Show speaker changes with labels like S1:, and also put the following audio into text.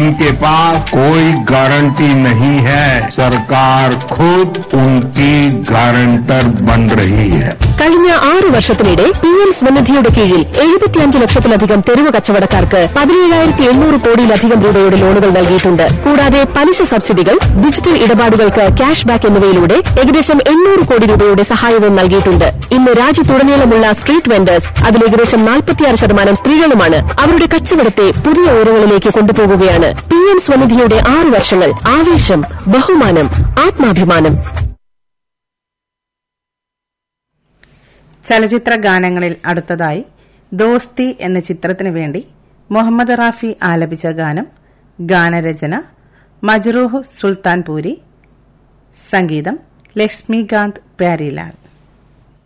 S1: जिनके पास कोई गारंटी नहीं है सरकार खुद उनकी गारंटर बन रही है
S2: കഴിഞ്ഞ ആറ് വർഷത്തിനിടെ പി എം സ്വനിധിയുടെ കീഴിൽ എഴുപത്തിയഞ്ച് ലക്ഷത്തിലധികം തെരുവ് കച്ചവടക്കാർക്ക് പതിനേഴായിരത്തി എണ്ണൂറ് കോടിയിലധികം രൂപയുടെ ലോണുകൾ നൽകിയിട്ടുണ്ട് കൂടാതെ പലിശ സബ്സിഡികൾ ഡിജിറ്റൽ ഇടപാടുകൾക്ക് ക്യാഷ് ബാക്ക് എന്നിവയിലൂടെ ഏകദേശം എണ്ണൂറ് കോടി രൂപയുടെ സഹായവും നൽകിയിട്ടുണ്ട് ഇന്ന് രാജ്യത്തുടനീളമുള്ള സ്ട്രീറ്റ് വെൻഡേഴ്സ് അതിൽ ഏകദേശം നാൽപ്പത്തിയാറ് ശതമാനം സ്ത്രീകളുമാണ് അവരുടെ കച്ചവടത്തെ പുതിയ ഉയരങ്ങളിലേക്ക് കൊണ്ടുപോകുകയാണ് പി എം സ്വനിധിയുടെ ആറ് വർഷങ്ങൾ ആവേശം ബഹുമാനം ആത്മാഭിമാനം
S3: ചലച്ചിത്ര ഗാനങ്ങളിൽ അടുത്തതായി ദോസ്തി എന്ന ചിത്രത്തിനു വേണ്ടി മുഹമ്മദ് റാഫി ആലപിച്ച ഗാനം ഗാനരചന മജ്റൂഹ് സുൽത്താൻപൂരി സംഗീതം ലക്ഷ്മികാന്ത് പ്യാരിലാൽ